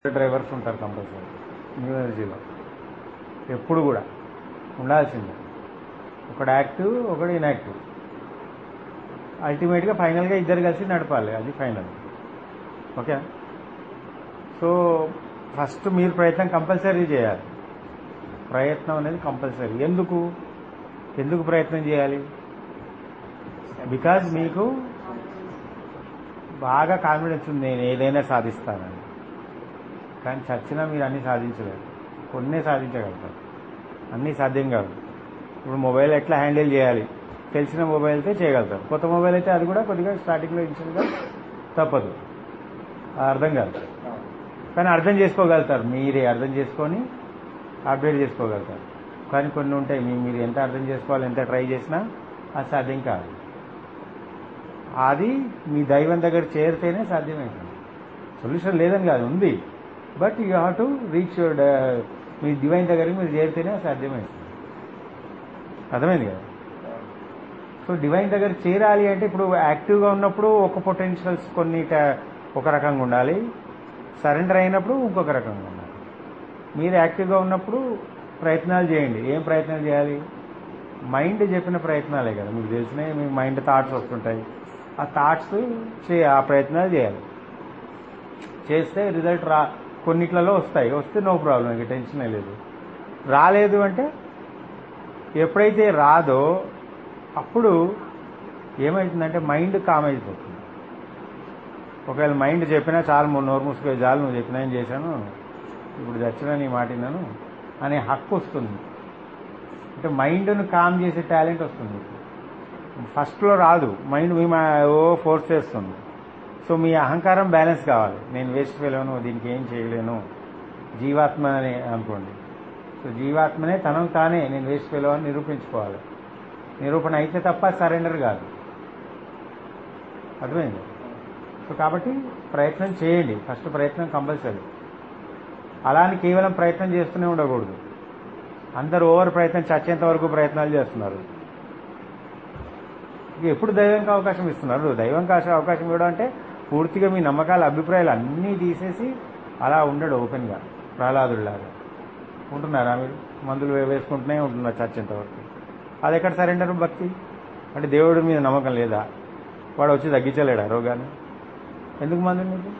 Drivers ఉంటారు compulsory new ఎనర్జీలో ఎప్పుడు కూడా ఉండాల్సిందే ఒకడు యాక్టివ్ ఒకడు ఇన్యాక్టివ్ అల్టిమేట్గా ఫైనల్గా ఇద్దరు కలిసి నడపాలి అది ఫైనల్ ఓకే సో ఫస్ట్ మీరు ప్రయత్నం కంపల్సరీ చేయాలి ప్రయత్నం అనేది కంపల్సరీ ఎందుకు ఎందుకు ప్రయత్నం చేయాలి బికాజ్ మీకు బాగా కాన్ఫిడెన్స్ ఉంది నేను ఏదైనా సాధిస్తానని కానీ చచ్చినా మీరు అన్నీ సాధించలేరు కొన్నే సాధించగలుగుతారు అన్నీ సాధ్యం కాదు ఇప్పుడు మొబైల్ ఎట్లా హ్యాండిల్ చేయాలి తెలిసిన మొబైల్ అయితే చేయగలుగుతారు కొత్త మొబైల్ అయితే అది కూడా కొద్దిగా స్టార్టింగ్లో ఇన్షియల్గా తప్పదు అది అర్థం కాదు కానీ అర్థం చేసుకోగలుగుతారు మీరే అర్థం చేసుకొని అప్డేట్ చేసుకోగలుగుతారు కానీ కొన్ని ఉంటాయి మీ మీరు ఎంత అర్థం చేసుకోవాలి ఎంత ట్రై చేసినా అది సాధ్యం కాదు అది మీ దైవం దగ్గర చేరితేనే సాధ్యమవుతుంది సొల్యూషన్ లేదని కాదు ఉంది but you have to reach me divine దగ్గరికి మీరు చేరితేనే సాధ్యమవుతుంది అర్థమైంది కదా సో డివైన్ దగ్గర చేరాలి అంటే ఇప్పుడు యాక్టివ్గా ఉన్నప్పుడు ఒక పొటెన్షియల్స్ కొన్ని ట- ఒక రకంగా ఉండాలి సరెండర్ అయినప్పుడు ఇంకొక రకంగా ఉండాలి మీరు యాక్టివ్గా ఉన్నప్పుడు ప్రయత్నాలు చేయండి ఏం ప్రయత్నాలు చేయాలి మైండ్ చెప్పిన ప్రయత్నాలే కదా మీకు తెలిసినవి మీ మైండ్ థాట్స్ వస్తుంటాయి ఆ థాట్స్ చే ఆ ప్రయత్నాలు చేయాలి చేస్తే రిజల్ట్ రా కొన్నిట్లలో వస్తాయి వస్తే నో ప్రాబ్లం ఇక టెన్షన్ లేదు రాలేదు అంటే ఎప్పుడైతే రాదో అప్పుడు ఏమవుతుందంటే మైండ్ కామ్ అయిపోతుంది ఒకవేళ మైండ్ చెప్పినా చాలు మొన్న నోరు మూసుకొని చాలు నువ్వు చెప్పినా ఏం చేశాను ఇప్పుడు చచ్చినా నీ మాట విన్నాను అనే హక్కు వస్తుంది అంటే మైండ్ను కామ్ చేసే టాలెంట్ వస్తుంది ఫస్ట్లో రాదు మైండ్ మీ మా- ఓ ఫోర్స్ చేస్తుంది సో మీ అహంకారం బ్యాలెన్స్ కావాలి నేను వేస్ట్ వెళ్ళను దీనికి ఏం చేయలేను జీవాత్మ అని అనుకోండి సో జీవాత్మనే తనకు తానే నేను వేస్ట్ ఫెలో అని నిరూపించుకోవాలి నిరూపణ అయితే తప్ప సరెండర్ కాదు అర్థమైంది సో కాబట్టి ప్రయత్నం చేయండి ఫస్ట్ ప్రయత్నం కంపల్సరీ అలా అని కేవలం ప్రయత్నం చేస్తూనే ఉండకూడదు అందరూ ఓవర్ ప్రయత్నం చచ్చేంత వరకు ప్రయత్నాలు చేస్తున్నారు ఇక ఎప్పుడు దైవంకి అవకాశం ఇస్తున్నారు దైవంకి ఆశ- అవకాశం ఇవ్వడం అంటే పూర్తిగా మీ నమ్మకాల అభిప్రాయాలు అన్నీ తీసేసి అలా ఉండడు ఓపెన్గా ప్రహ్లాదుడిలాగా ఉంటున్నారా మీరు మందులు వే- వేసుకుంటూనే ఉంటున్నారు చచ్చేంత వరకు అది ఎక్కడ సరెండర్ భక్తి అంటే దేవుడి మీద నమ్మకం లేదా వాడు వచ్చి తగ్గించలేడా రోగాన్ని ఎందుకు మందులు నీకు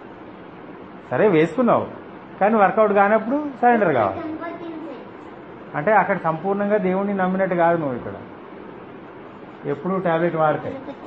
సరే వేసుకున్నావు కానీ వర్కౌట్ కానప్పుడు సరెండర్ కావాలి అంటే అక్కడ సంపూర్ణంగా దేవుణ్ణి నమ్మినట్టు కాదు నువ్వు ఇక్కడ ఎప్పుడు టాబ్లెట్ వాడితే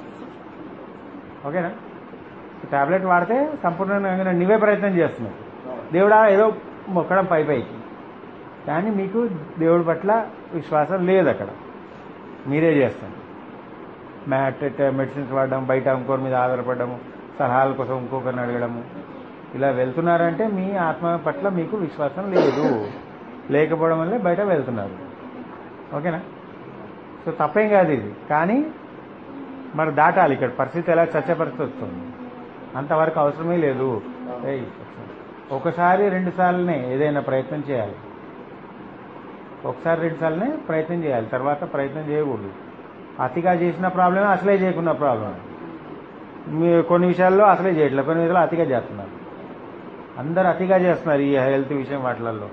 ఓకేనా టాబ్లెట్ వాడితే సంపూర్ణంగా నువ్వే ప్రయత్నం చేస్తున్నావు దేవుడా ఏదో మొక్కడం పై పైకి కానీ మీకు దేవుడి పట్ల విశ్వాసం లేదు అక్కడ మీరే చేస్తారు మ్యాట్ మెడిసిన్స్ వాడడం బయట ఇంకోరి మీద ఆధారపడము సలహాల కోసం ఇంకొకరిని అడగడము ఇలా వెళ్తున్నారంటే మీ ఆత్మ పట్ల మీకు విశ్వాసం లేదు లేకపోవడం వల్లే బయట వెళ్తున్నారు ఓకేనా సో తప్పేం కాదు ఇది కానీ మరి దాటాలి ఇక్కడ పరిస్థితి ఎలా చచ్చే పరిస్థితి వస్తుంది అంతవరకు అవసరమే లేదు ఏయ్, ఒకసారి రెండు సార్లనే ఏదైనా ప్రయత్నం చేయాలి ఒకసారి రెండు సార్లనే ప్రయత్నం చేయాలి తర్వాత ప్రయత్నం చేయకూడదు అతిగా చేసిన ప్రాబ్లమే అసలే చేయకున్న ప్రాబ్లం మీ కొన్ని విషయాల్లో అసలే చేయట్లేదు కొన్ని విషయాల్లో అతిగా చేస్తున్నారు అందరు అతిగా చేస్తున్నారు ఈ హెల్త్ విషయం వాటిలలో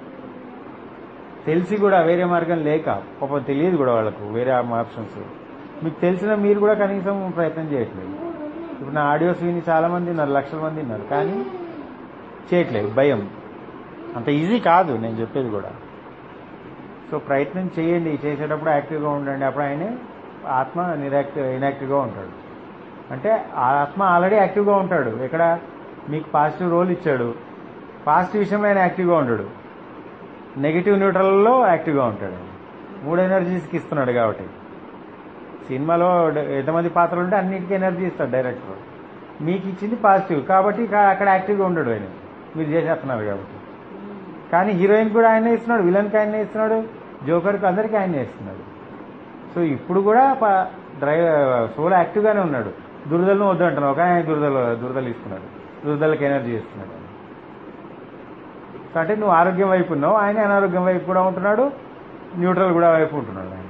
తెలిసి కూడా వేరే మార్గం లేక పాపం తెలియదు కూడా వాళ్ళకు వేరే ఆప్షన్స్ మీకు తెలిసిన మీరు కూడా కనీసం ప్రయత్నం చేయట్లేదు ఇప్పుడు నా ఆడియోస్ విని చాలా మంది ఉన్నారు లక్షల మంది ఉన్నారు కానీ చేయట్లేదు భయం అంత ఈజీ కాదు నేను చెప్పేది కూడా సో ప్రయత్నం చేయండి చేసేటప్పుడు యాక్టివ్గా ఉండండి అప్పుడు ఆయనే ఆత్మ నిరాక్టివ్ ఇన్యాక్టివ్గా ఉంటాడు అంటే ఆ ఆత్మ ఆల్రెడీ యాక్టివ్గా ఉంటాడు ఎక్కడ మీకు పాజిటివ్ రోల్ ఇచ్చాడు పాజిటివ్ విషయంలో ఆయన యాక్టివ్గా ఉంటాడు నెగిటివ్ న్యూట్రల్లో యాక్టివ్గా ఉంటాడు మూడు ఎనర్జీస్కి ఇస్తున్నాడు కాబట్టి సినిమాలో డ- ఎంతమంది పాత్రలు ఉంటే అన్నిటికీ ఎనర్జీ ఇస్తాడు డైరెక్టర్ మీకు ఇచ్చింది పాజిటివ్ కాబట్టి ఇక అక్కడ యాక్టివ్గా ఉండడు ఆయన మీరు చేసేస్తున్నారు కాబట్టి కానీ హీరోయిన్ కూడా ఆయనే ఇస్తున్నాడు విలన్కి ఆయనే ఇస్తున్నాడు జోకర్కి అందరికీ ఆయనే ఇస్తున్నాడు సో ఇప్పుడు కూడా ప- డ్రైవ్ సోలో యాక్టివ్గానే ఉన్నాడు దురదలను వద్దు అంటున్నాడు ఒక ఆయన దురదలు దురదలు ఇస్తున్నాడు దురదలకు ఎనర్జీ ఇస్తున్నాడు సో అంటే నువ్వు ఆరోగ్యం వైపు ఉన్నావు ఆయన అనారోగ్యం వైపు కూడా ఉంటున్నాడు న్యూట్రల్ కూడా వైపు ఉంటున్నాడు ఆయన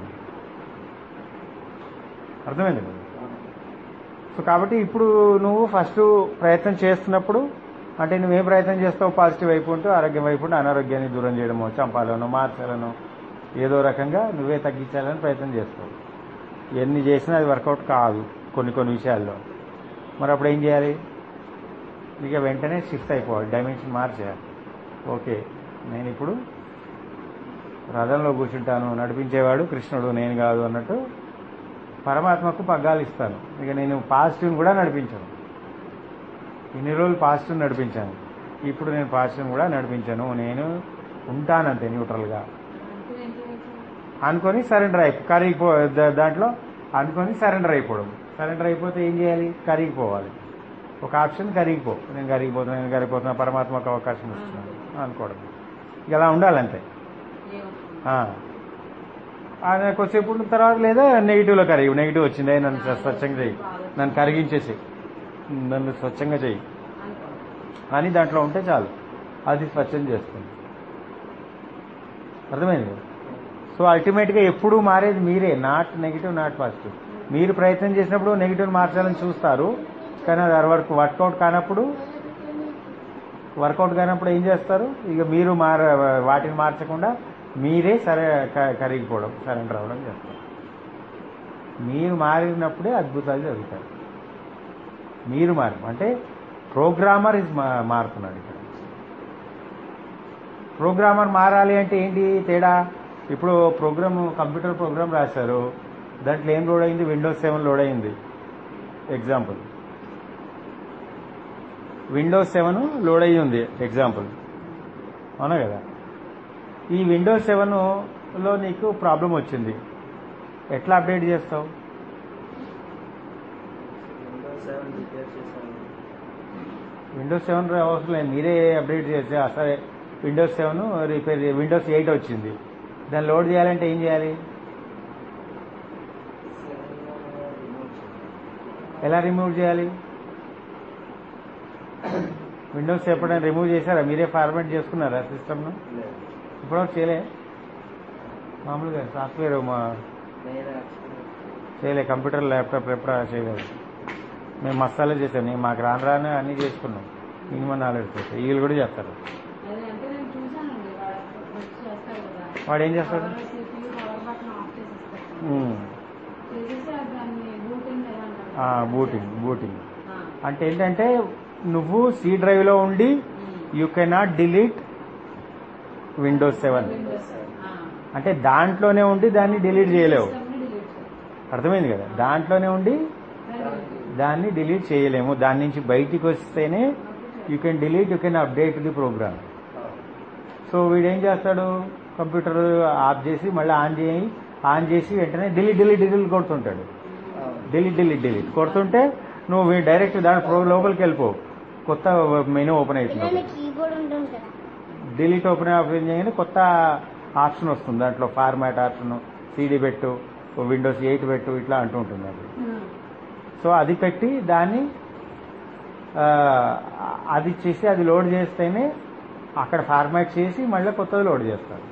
అర్థమైంది కదా? సో కాబట్టి ఇప్పుడు నువ్వు ఫస్ట్ ప్రయత్నం చేస్తున్నప్పుడు అంటే నువ్వేం ప్రయత్నం చేస్తావు పాజిటివ్ వైపు ఉంటూ ఆరోగ్యం వైపు ఉంటూ అనారోగ్యాన్ని దూరం చేయడమో చంపాలనో మార్చాలనో ఏదో రకంగా నువ్వే తగ్గించాలని ప్రయత్నం చేస్తావు ఎన్ని చేసినా అది వర్కౌట్ కాదు కొన్ని కొన్ని విషయాల్లో మరి అప్పుడు ఏం చేయాలి ఇక వెంటనే షిఫ్ట్ అయిపోవాలి డైమెన్షన్ మార్చేయాలి ఓకే నేను ఇప్పుడు రథంలో కూర్చుంటాను నడిపించేవాడు కృష్ణుడు నేను కాదు అన్నట్టు పరమాత్మకు పగ్గాలు ఇస్తాను ఇక నేను పాజిటివ్ని కూడా నడిపించాను ఇన్ని రోజులు పాజిటివ్ నడిపించాను ఇప్పుడు నేను పాజిటివ్ కూడా నడిపించాను నేను ఉంటానంతే న్యూట్రల్గా అనుకొని సరెండర్ అయిపో కరిగిపో దా- దాంట్లో అనుకొని సరెండర్ అయిపోవడం సరెండర్ అయిపోతే ఏం చేయాలి కరిగిపోవాలి ఒక ఆప్షన్ కరిగిపో నేను కరిగిపోతున్నా నేను కరిగిపోతున్నా పరమాత్మకు అవకాశం ఇస్తున్నాను అనుకోవడం ఇక అలా ఉండాలంతే ఆ. ఆయన కొద్దిసేపు ఉన్న తర్వాత లేదా నెగిటివ్లో కరిగి నెగిటివ్ వచ్చింది నన్ను స్వచ్ఛంగా చెయ్యి నన్ను కరిగించేసి నన్ను స్వచ్ఛంగా చెయ్యి అని దాంట్లో ఉంటే చాలు అది స్వచ్ఛం చేస్తుంది అర్థమైంది కదా సో అల్టిమేట్గా ఎప్పుడు మారేది మీరే నాట్ నెగిటివ్ నాట్ పాజిటివ్ మీరు ప్రయత్నం చేసినప్పుడు నెగిటివ్ మార్చాలని చూస్తారు కానీ అది వర్క్ వర్కౌట్ కానప్పుడు వర్కౌట్ కానప్పుడు ఏం చేస్తారు ఇక మీరు మార వాటిని మార్చకుండా మీరే సరే క- కరిగిపోవడం సరెండర్ అవ్వడం చేస్తారు మీరు మారినప్పుడే అద్భుతాలు జరుగుతాయి మీరు మారు అంటే ప్రోగ్రామర్ ఇస్ మారుతున్నాడు ఇక్కడ ప్రోగ్రామర్ మారాలి అంటే ఏంటి తేడా ఇప్పుడు ప్రోగ్రామ్ కంప్యూటర్ ప్రోగ్రామ్ రాశారు దాంట్లో ఏం లోడ్ అయింది విండోస్ సెవెన్ లోడ్ అయింది ఎగ్జాంపుల్ విండోస్ సెవెన్ లోడ్ అయ్యి ఉంది ఎగ్జాంపుల్ అవునా కదా ఈ విండోస్ సెవెన్లో నీకు ప్రాబ్లం వచ్చింది ఎట్లా అప్డేట్ చేస్తావు విండోస్ సెవెన్ రిపేర్ చేశాను విండోస్ సెవెన్ అవసరం లేదు మీరే అప్డేట్ చేస్తే సరే Windows seven repair Windows eight వచ్చింది దాన్ని లోడ్ చేయాలంటే ఏం చేయాలి సెవెన్ రిమూవ్ చేయాలి ఎలా రిమూవ్ చేయాలి విండోస్ ఎప్పుడైనా రిమూవ్ చేశారా మీరే ఫార్మాట్ చేసుకున్నారా సిస్టమ్ను లేదు ఇప్పటివరకు చేయలే మామూలుగా సాఫ్ట్వేర్ మా నేను యాక్చువల్లీ చేయలే కంప్యూటర్ ల్యాప్టాప్ ఎప్పుడు చేయలేదు మేము మసాలా చేసాం నేను మాకు రాను రాను అన్నీ చేసుకున్నాం మినిమం నాలెడ్జ్ తోటి వీళ్ళు కూడా చేస్తారు అదే అంటే నేను చూసానండి వాడు వచ్చి చేస్తాడు కదా వాడు ఏం చేస్తాడు power CPU power button off చేసేస్తాడు ఉమ్. చేసేసి అది దాన్ని బూటింగ్ ఎలా అంటారు బూటింగ్ బూటింగ్ ఆ. అంటే ఏంటంటే నువ్వు సి డ్రైవ్ లో ఉండి um. You cannot delete Windows seven Windows ఆ. అంటే దాంట్లోనే ఉండి దాన్ని డిలీట్ చేయలేవు System ని delete చేయాలి. అర్థమైంది కదా దాంట్లోనే ఉండి దాన్ని దాన్ని డిలీట్ చేయలేము దాని నుంచి బయటికి వస్తేనే you can delete you can update the program so వీడు ఏం చేస్తాడు కంప్యూటర్ ఆఫ్ చేసి మళ్ళీ ఆన్ చేయి ఆన్ చేసి వెంటనే డిలీట్ డిలీట్ డిలీట్ కొడుతుంటాడు డిలీట్ డిలీట్ డిలీట్ కొడుతుంటే నువ్వు డైరెక్ట్ దాని ప్రో లోపలికి వెళ్ళిపోవు కొత్త మెనూ ఓపెన్ అవుతుంది పిల్లల కీబోర్డ్ ఉంటుంది కదా డిలీట్ ఓపెన్ ఓపెన్ చేయగానే కొత్త ఆప్షన్ వస్తుంది దాంట్లో ఫార్మాట్ ఆప్షన్ సీడీ పెట్టు విండోస్ ఎయిట్ పెట్టు ఇట్లా అంటూ ఉంటుంది అది ఉమ్. సో అది పెట్టి దాన్ని ఆ, అది చేసి అది లోడ్ చేస్తేనే అక్కడ ఫార్మాట్ చేసి మళ్ళీ కొత్తది లోడ్ చేస్తారు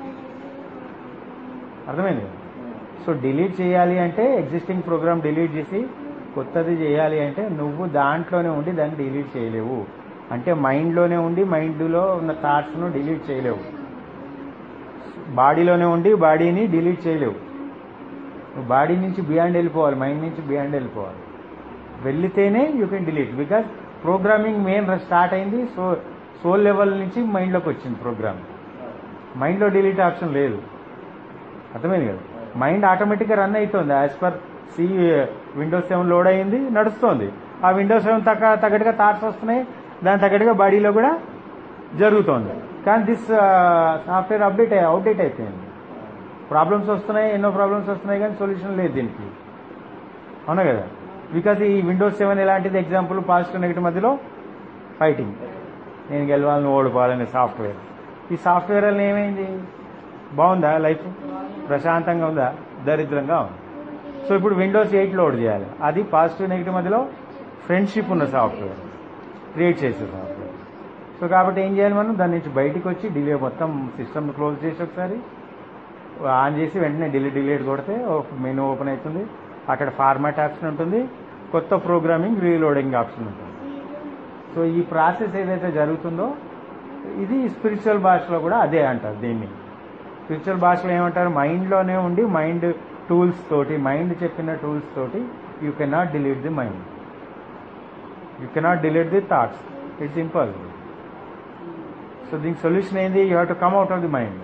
అర్థమైంది కదా సో డిలీట్ చేయాలి అంటే ఎగ్జిస్టింగ్ ప్రోగ్రామ్ డిలీట్ చేసి కొత్తది చేయాలి అంటే నువ్వు దాంట్లోనే ఉండి దాన్ని డిలీట్ చేయలేవు అంటే మైండ్లోనే ఉండి మైండ్లో ఉన్న థాట్స్ను డిలీట్ చేయలేవు బాడీలోనే ఉండి బాడీని డిలీట్ చేయలేవు నువ్వు బాడీ నుంచి బియాండ్ వెళ్ళిపోవాలి మైండ్ నుంచి బియాండ్ వెళ్ళిపోవాలి వెళ్ళితేనే you can delete because programming main start అయింది సో సోల్ లెవెల్ నుంచి మైండ్లోకి వచ్చింది ప్రోగ్రామ్ మైండ్లో డిలీట్ ఆప్షన్ లేదు అర్థమైంది కదా మైండ్ ఆటోమేటిక్గా రన్ అవుతుంది as per C Windows seven load అయింది నడుస్తుంది ఆ విండోస్ సెవెన్ తగ్గ తగ్గట్టుగా థాట్స్ వస్తున్నాయి దాని తగ్గట్టుగా బాడీలో కూడా జరుగుతోంది కానీ దిస్ సాఫ్ట్వేర్ అప్డేట్ అవుట్డేట్ అయిపోయింది ప్రాబ్లమ్స్ వస్తున్నాయి ఎన్నో ప్రాబ్లమ్స్ వస్తున్నాయి కానీ సొల్యూషన్ లేదు దీనికి అవునా కదా బికాజ్ ఈ విండోస్ సెవెన్ ఎలాంటిది ఎగ్జాంపుల్ పాజిటివ్ నెగిటివ్ మధ్యలో ఫైటింగ్ నేను గెలవాలని ఓడిపోవాలనే సాఫ్ట్వేర్ ఈ సాఫ్ట్వేర్ వల్ల ఏమైంది బాగుందా లైఫ్ ప్రశాంతంగా ఉందా దరిద్రంగా ఉంది సో ఇప్పుడు విండోస్ ఎయిట్ లోడ్ చేయాలి అది పాజిటివ్ నెగిటివ్ మధ్యలో ఫ్రెండ్షిప్ ఉన్న సాఫ్ట్వేర్ క్రియేట్ చేసే సాఫ్ట్వేర్ సో కాబట్టి ఏం చేయాలి మనం దాని నుంచి బయటికి వచ్చి డిలే మొత్తం సిస్టమ్ క్లోజ్ చేసి ఒకసారి ఆన్ చేసి వెంటనే డిలీట్ డిలీట్ కొడితే మెనూ ఓపెన్ అవుతుంది అక్కడ ఫార్మాట్ ఆప్షన్ ఉంటుంది కొత్త ప్రోగ్రామింగ్ రీలోడింగ్ ఆప్షన్ ఉంటుంది సో ఈ ప్రాసెస్ ఏదైతే జరుగుతుందో ఇది స్పిరిచువల్ భాషలో కూడా అదే అంటారు దీన్ని స్పిరిచువల్ భాషలో ఏమంటారు మైండ్లోనే ఉండి మైండ్ టూల్స్ తోటి మైండ్ చెప్పిన టూల్స్ తోటి you cannot delete the mind you cannot delete the thoughts it's impossible so దీనికి సొల్యూషన్ ఏంది you have to come out of the mind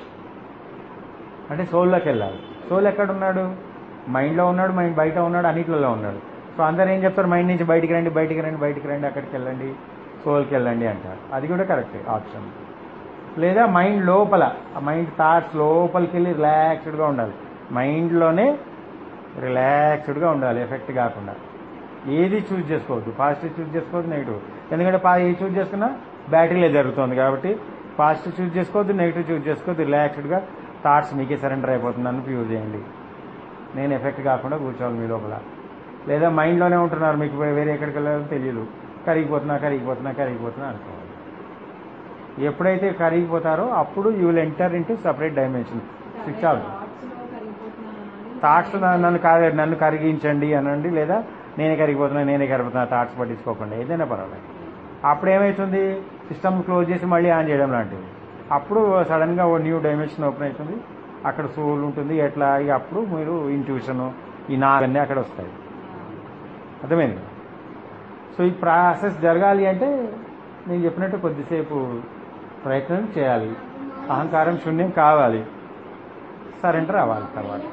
అంటే సోల్లోకి వెళ్ళాలి సోల్ ఎక్కడ ఉన్నాడు మైండ్లో ఉన్నాడు మైండ్ బయట ఉన్నాడు అన్నిట్లలో ఉన్నాడు సో అందరు ఏం చెప్తారు మైండ్ నుంచి బయటికి రండి బయటికి రండి బయటికి రండి అక్కడికి వెళ్ళండి సోల్కి వెళ్ళండి అంటారు అది కూడా కరెక్టే ఆప్షన్ లేదా మైండ్ లోపల ఆ మైండ్ థాట్స్ లోపలికి వెళ్ళి రిలాక్స్డ్గా ఉండాలి మైండ్లోనే రిలాక్స్డ్గా ఉండాలి ఎఫెక్ట్ కాకుండా ఏది చూజ్ చేసుకోవద్దు పాజిటివ్ చూజ్ చేసుకోవద్దు నెగిటివ్ ఎందుకంటే పా ఏది చూజ్ చేసుకున్నా బ్యాటరీలే జరుగుతుంది కాబట్టి పాజిటివ్ చూజ్ చేసుకోవద్దు నెగిటివ్ చూజ్ చేసుకోవద్దు రిలాక్స్డ్గా థాట్స్ మీకే సరెండర్ అయిపోతుందని యూజ్ చేయండి నేను ఎఫెక్ట్ కాకుండా కూర్చోవాలి మీ లోపల లేదా మైండ్లోనే ఉంటున్నారు మీకు వేరే ఎక్కడికి వెళ్ళాలో తెలియదు కరిగిపోతున్నా కరిగిపోతున్నా కరిగిపోతున్నా అనుకోవాలి ఎప్పుడైతే కరిగిపోతారో అప్పుడు you will enter into separate dimension switch off thoughts నన్ను కాదు నన్ను కరిగించండి అనండి లేదా నేనే కరిగిపోతున్నా నేనే కరిగిపోతున్నా థాట్స్ పట్టించుకోకుండా ఏదైనా పర్వాలేదు అప్పుడు ఏమవుతుంది సిస్టమ్ క్లోజ్ చేసి మళ్ళీ ఆన్ చేయడం లాంటిది అప్పుడు సడన్ గా ఓ న్యూ డైమెన్షన్ ఓపెన్ అవుతుంది అక్కడ సోల్ ఉంటుంది ఎట్లా ఇక అప్పుడు మీరు ఇంట్యూషన్ ఈ నాగన్నీ అక్కడ వస్తాయి అర్థమైంది కదా? సో ఈ ప్రాసెస్ జరగాలి అంటే నేను చెప్పినట్టు కొద్దిసేపు ప్రయత్నం చేయాలి అహంకారం శూన్యం కావాలి సరెండర్ అవ్వాలి తర్వాత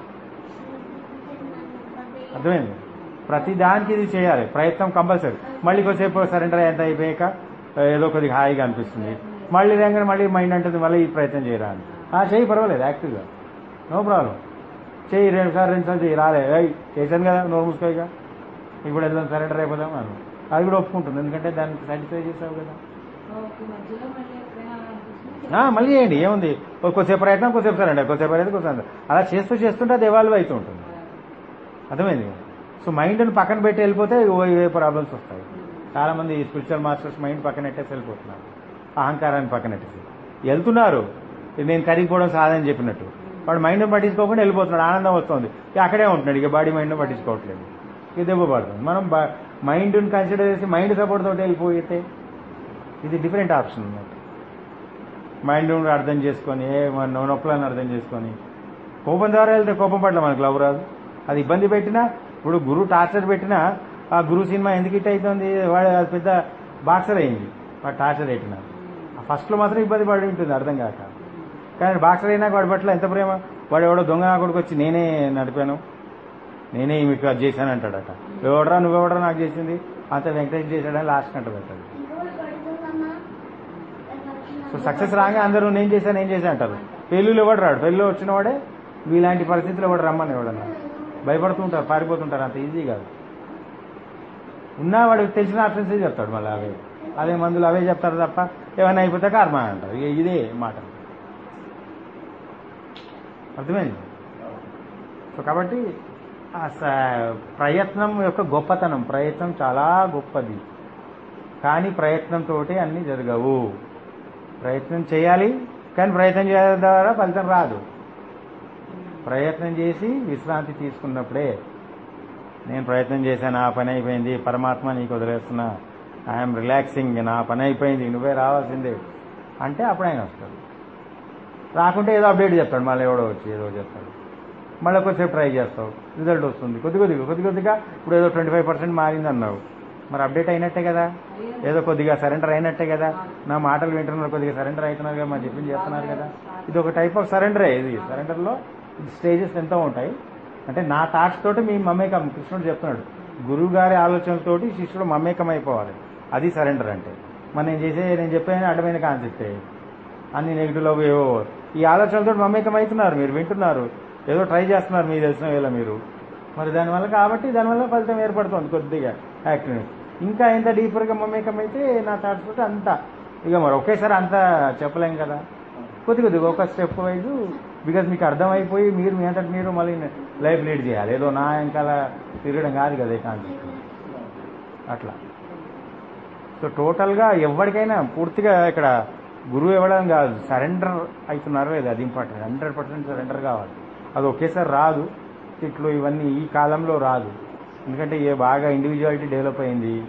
అర్థమైంది ప్రతి దానికి ఇది చేయాలి ప్రయత్నం కంపల్సరీ మళ్ళీ కొద్దిసేపు సరెండర్ ఎంత అయిపోయాక ఏదో కొద్దిగా హాయిగా అనిపిస్తుంది మళ్ళీ రేగానే మళ్ళీ మైండ్ అంటుంది మళ్ళీ ఈ ప్రయత్నం చేయరా అని ఆ, చేయి పర్వాలేదు యాక్టివ్గా నో ప్రాబ్లం చేయి రెండు సార్లు రెండు సార్లు చేయి రాలే ఏయ్, చేశాను కదా నోరు మూసుకోయిగా ఇప్పుడు వెళ్దాం సరెండర్ అయిపోదాం అని అది కూడా ఒప్పుకుంటుంది ఎందుకంటే దాన్ని సాటిస్ఫై చేసావు కదా మధ్యలో మళ్ళీ ఎప్పుడైనా అనిపిస్తుంది ఆ, మళ్ళీ చేయండి ఏముంది ఓ కొద్దిసేపు ప్రయత్నం కొద్దిసేపు సరెండర్ కొద్దిసేపు ప్రయత్నం కొద్దిసేపు అలా చేస్తూ చేస్తుంటే అది ఎవాల్వ్ అవుతూ ఉంటుంది అర్థమైంది కదా? సో మైండ్ని పక్కన పెట్టి వెళ్ళిపోతే ఓ ఇవే ప్రాబ్లమ్స్ వస్తాయి చాలా మంది స్పిరిచువల్ మాస్టర్స్ మైండ్ పక్కన పెట్టేసి వెళ్ళిపోతున్నారు అహంకారాన్ని పక్కన పెట్టేసి వెళ్తున్నారు ఇది నేను కరిగిపోవడం సాధని చెప్పినట్టు వాడు మైండ్ పట్టించుకోకుండా వెళ్ళిపోతున్నాడు ఆనందం వస్తుంది ఇక అక్కడే ఉంటున్నాడు ఇక బాడీ మైండ్ పట్టించుకోవట్లేదు ఇక దెబ్బ పడుతుంది మనం మైండ్ని కన్సిడర్ చేసి మైండ్ సపోర్ట్ తోటి వెళ్ళిపోయితే ఇది డిఫరెంట్ ఆప్షన్ అన్నమాట మైండ్ అర్థం చేసుకొని ఏ మన నొప్పులను అర్థం చేసుకొని కోపం ద్వారా వెళ్తే కోపం పట్ల మనకు లవ్ రాదు అది ఇబ్బంది పెట్టినా ఇప్పుడు గురువు టార్చర్ పెట్టినా ఆ గురు సినిమా ఎందుకు హిట్ అవుతుంది వాడు అది పెద్ద బాక్సర్ అయింది వాడు టార్చర్ పెట్టిన ఫస్ట్లో మాత్రం ఇబ్బంది పడి ఉంటుంది అర్థం కాక కానీ బాక్సర్ అయినాక వాడి పట్ల ఎంత ప్రేమ వాడు ఎవడో దొంగ నా కొడుకు వచ్చి నేనే నడిపాను నేనే మీకు అది చేశాను అంటాడట ఎవడరా నువ్వెవడరా నాకు చేసింది అంత వెంకటేష్ చేశాడని లాస్ట్ కంట పెట్టాడు సో సక్సెస్ రాగా అందరూ నేను చేశాను నేను చేశాను అంటారు పెళ్ళిళ్ళు ఎవడు రాడు పెళ్ళిలో వచ్చిన వాడే మీలాంటి పరిస్థితుల్లో ఎవడు రమ్మని ఎవడన్నా భయపడుతుంటారు పారిపోతుంటారు అంత ఈజీ కాదు ఉన్నా వాడికి తెలిసిన ఆప్షన్స్ చెప్తాడు మళ్ళీ అవే అదే మందులు అవే చెప్తారు తప్ప ఏమైనా అయిపోతే కర్మ అంటారు ఇక ఇదే మాట అర్థమైంది సో కాబట్టి ఆ స- ప్రయత్నం యొక్క గొప్పతనం ప్రయత్నం చాలా గొప్పది కానీ ప్రయత్నంతో అన్నీ జరగవు ప్రయత్నం చేయాలి కానీ ప్రయత్నం చేయడం ద్వారా ఫలితం రాదు ప్రయత్నం చేసి విశ్రాంతి తీసుకున్నప్పుడే నేను ప్రయత్నం చేశాను నా పని అయిపోయింది పరమాత్మ నీకు వదిలేస్తున్నా ఐఎమ్ రిలాక్సింగ్ నా పని అయిపోయింది నువ్వే రావాల్సిందే అంటే అప్పుడు ఆయన వస్తాడు రాకుంటే ఏదో అప్డేట్ చెప్తాడు మళ్ళీ ఎవడో వచ్చి ఏదో చెప్తాడు మళ్ళీ కొద్దిసేపు ట్రై చేస్తావు రిజల్ట్ వస్తుంది కొద్ది కొద్దిగా కొద్ది కొద్దిగా ఇప్పుడు ఏదో ట్వంటీ ఫైవ్ పర్సెంట్ మారింది అన్నావు మరి అప్డేట్ అయినట్టే కదా ఏదో కొద్దిగా సరెండర్ అయినట్టే కదా నా మాటలు వింటున్నారు కొద్దిగా సరెండర్ అవుతున్నారు కదా మా చెప్పింది చేస్తున్నారు కదా ఇది ఒక టైప్ ఆఫ్ సరెండరే ఇది సరెండర్లో స్టేజెస్ ఎంతో ఉంటాయి అంటే నా థాట్స్ తోటి మీ మమేకం కృష్ణుడు చెప్తున్నాడు గురువు గారి ఆలోచనలతోటి శిష్యుడు మమేకం అయిపోవాలి అది సరెండర్ అంటే మరి నేను చేసే నేను చెప్పే అడ్డమైన కాన్సెప్టే అన్ని నెగిటివ్లో ఏవో ఈ ఆలోచనలతో మమేకం అవుతున్నారు మీరు వింటున్నారు ఏదో ట్రై చేస్తున్నారు మీకు తెలిసిన వేళ మీరు మరి దానివల్ల కాబట్టి దానివల్ల ఫలితం ఏర్పడుతుంది కొద్దిగా యాక్టివ్నెస్ ఇంకా ఎంత డీపర్గా మమేకం అయితే నా థాట్స్ తోటి అంత ఇక మరి ఒకేసారి అంత చెప్పలేం కదా కొద్ది కొద్దిగా ఒక స్టెప్ వైజ్ బికాజ్ మీకు అర్థమైపోయి మీరు మీ అంతటి మీరు మళ్ళీ లైఫ్ లీడ్ చేయాలి ఏదో నా వెనకాల తిరగడం కాదు కదా ఈ కాన్సెప్ట్ అట్లా సో టోటల్గా ఎవరికైనా పూర్తిగా ఇక్కడ గురువు ఇవ్వడం కాదు సరెండర్ అవుతున్నారు లేదా అది ఇంపార్టెంట్ హండ్రెడ్ పర్సెంట్ సరెండర్ కావాలి అది ఒకేసారి రాదు ఇట్లు ఇవన్నీ ఈ కాలంలో రాదు ఎందుకంటే ఏ బాగా ఇండివిజువాలిటీ డెవలప్ అయింది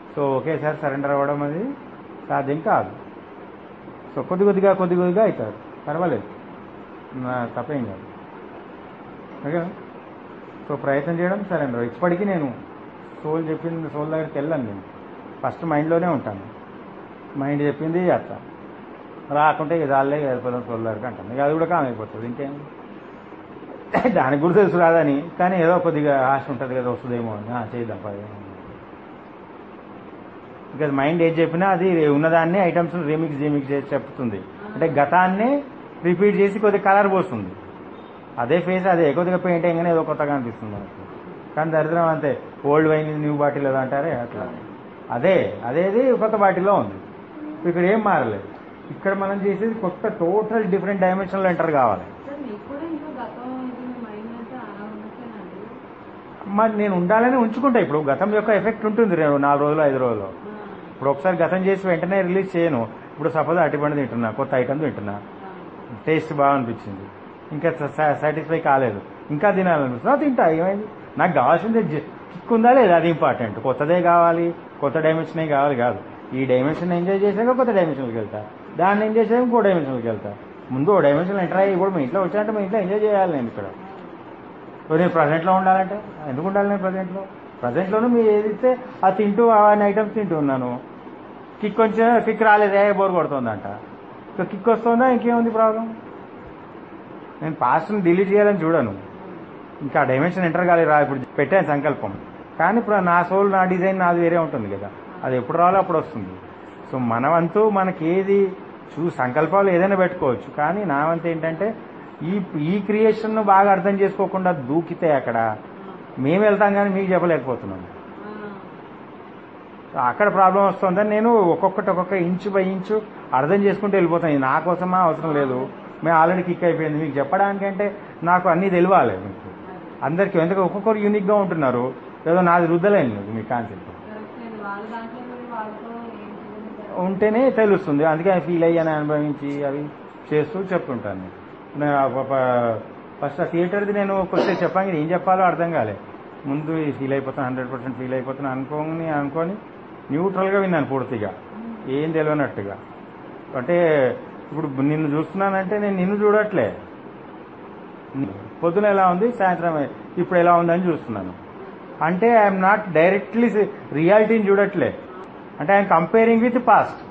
సో ఒకేసారి సరెండర్ అవ్వడం అది సాధ్యం కాదు సో కొద్ది కొద్దిగా కొద్ది కొద్దిగా అవుతారు పర్వాలేదు నా తప్పేం కాదు ఓకే సో ప్రయత్నం చేయడం సరెండర్ ఇప్పటికీ నేను సోల్ చెప్పింది సోల్ దగ్గరికి వెళ్ళాను నేను ఫస్ట్ మైండ్లోనే ఉంటాను మైండ్ చెప్పింది చేస్తా రాకుంటే ఇది వాళ్ళే వెళ్ళిపోదాం సోల్ దగ్గరికి అంటాను ఇక అది కూడా కామైపోతుంది ఇంకేం దానికి కూడా తెలుసు రాదని కానీ ఏదో కొద్దిగా ఆశ ఉంటుంది కదా వస్తుందేమో అని ఆ, చేద్దాం పది ఇంకా మైండ్ ఏది చెప్పినా అది ఉన్నదాన్ని ఐటమ్స్ రీమిక్స్ రీమిక్స్ చేసి చెప్తుంది అంటే గతాన్ని రిపీట్ చేసి కొద్దిగా కలర్ పోస్తుంది అదే ఫేస్ అదే కొద్దిగా పెయింట్ అయ్యగానే ఏదో కొత్తగా అనిపిస్తుంది మనకు కానీ దరిద్రం అంతే ఓల్డ్ వైన్ న్యూ బాటిల్ ఏదో అంటారే అట్లా అదే అదేది కొత్త బాటిల్లో ఉంది ఇక్కడ ఏం మారలేదు ఇక్కడ మనం చేసేది కొత్త టోటల్ డిఫరెంట్ డైమెన్షన్లో ఎంటర్ కావాలి సార్ మీకు కూడా ఇంకో గతం ఇది మీ మైండ్ అంతా అలా ఉన్నట్టేనండి మరి నేను ఉండాలని ఉంచుకుంటా ఇప్పుడు గతం యొక్క ఎఫెక్ట్ ఉంటుంది రెండు నాలుగు రోజులు ఐదు రోజులు ఆ, ఇప్పుడు ఒకసారి గతం చేసి వెంటనే రిలీజ్ చేయను ఇప్పుడు సపోజ్ అరటిపండు తింటున్నా కొత్త ఐటమ్ తింటున్నా ఆ. టేస్ట్ బాగా అనిపించింది ఇంకా సాటిస్ఫై కాలేదు ఇంకా తినాలనిపిస్తుంది అది తింటా ఏమైంది నాకు కావాల్సింది జ- కిక్ ఉందా లేదా అది ఇంపార్టెంట్ కొత్తదే కావాలి కొత్త డైమెన్షనే కావాలి కాదు ఈ డైమెన్షన్ ఎంజాయ్ చేశాక కొత్త డైమెన్షన్కి వెళ్తా దాన్ని ఎంజాయ్ చేసాక ఇంకో డైమెన్షన్కి వెళ్తా ముందు ఓ డైమెన్షన్ ఎంటర్ అయ్యి ఇప్పుడు మీ ఇంట్లో వచ్చానంటే మీ ఇంట్లో ఎంజాయ్ చేయాలి నేను ఇక్కడ సో నేను ప్రజెంట్లో ఉండాలంటే ఎందుకు ఉండాలి నేను ప్రజెంట్లో ప్రజెంట్లోనూ మీరు ఏది ఇస్తే అది తింటూ అవన్నీ ఐటమ్స్ తింటూ ఉన్నాను కిక్ కొంచెం కిక్ రాలేదే బోర్ కొడుతుందంట సో కిక్ వస్తుందా ఇంకేముంది ప్రాబ్లం నేను పాస్ట్ని డిలీట్ చేయాలని చూడను ఇంకా డైమెన్షన్ ఎంటర్ కాలేదు రా ఇప్పుడు పెట్టాను సంకల్పం కానీ ఇప్పుడు నా సోల్ నా డిజైన్ నాది వేరే ఉంటుంది కదా అది ఎప్పుడు రావాలో అప్పుడు వస్తుంది సో మన వంతు మనకి ఏది చూ సంకల్పాలు ఏదైనా పెట్టుకోవచ్చు కానీ నా వంతు ఏంటంటే ఈ ఈ క్రియేషన్ను బాగా అర్థం చేసుకోకుండా దూకితే అక్కడ మేము వెళ్తాం కానీ మీకు చెప్పలేకపోతున్నాం ఆ. అక్కడ ప్రాబ్లం వస్తుందని నేను ఒక్కొక్కటి ఒక్కొక్క ఇంచు బై ఇంచు అర్థం చేసుకుంటూ వెళ్ళిపోతాను ఇది నా కోసమా అవసరం లేదు మేము ఆల్రెడీ కిక్ అయిపోయింది మీకు చెప్పడానికంటే నాకు అన్నీ తెలియాలి మీకు అందరికీ ఎందుకంటే ఒక్కొక్కరు యూనిక్గా ఉంటున్నారు ఏదో నాది రుద్దలేను మీకు మీ కాన్సెప్ట్ కరెక్ట్ అండి వాళ్ళ దాంట్లో మీరు వాళ్ళతో ఏం చేయాలి ఉంటేనే తెలుస్తుంది అందుకే ఫీల్ అయ్యాను అనుభవించి అవి చేస్తూ చెప్తుంటాను ఫస్ట్ ఆ థియేటర్ది నేను కొంచెం చెప్పాను ఏం చెప్పాలో అర్థం కాలే ముందు ఫీల్ అయిపోతాను హండ్రెడ్ పర్సెంట్ ఫీల్ అయిపోతాను అనుకోని అనుకొని న్యూట్రల్గా విన్నాను పూర్తిగా ఏం తెలియనట్టుగా అంటే ఇప్పుడు నిన్ను చూస్తున్నానంటే నేను నిన్ను చూడట్లే పొద్దున ఎలా ఉంది సాయంత్రం ఇప్పుడు ఎలా ఉందని చూస్తున్నాను అంటే ఐఎమ్ నాట్ డైరెక్ట్లీ రియాలిటీని చూడట్లే అంటే ఐఎమ్ కంపేరింగ్ విత్ పాస్ట్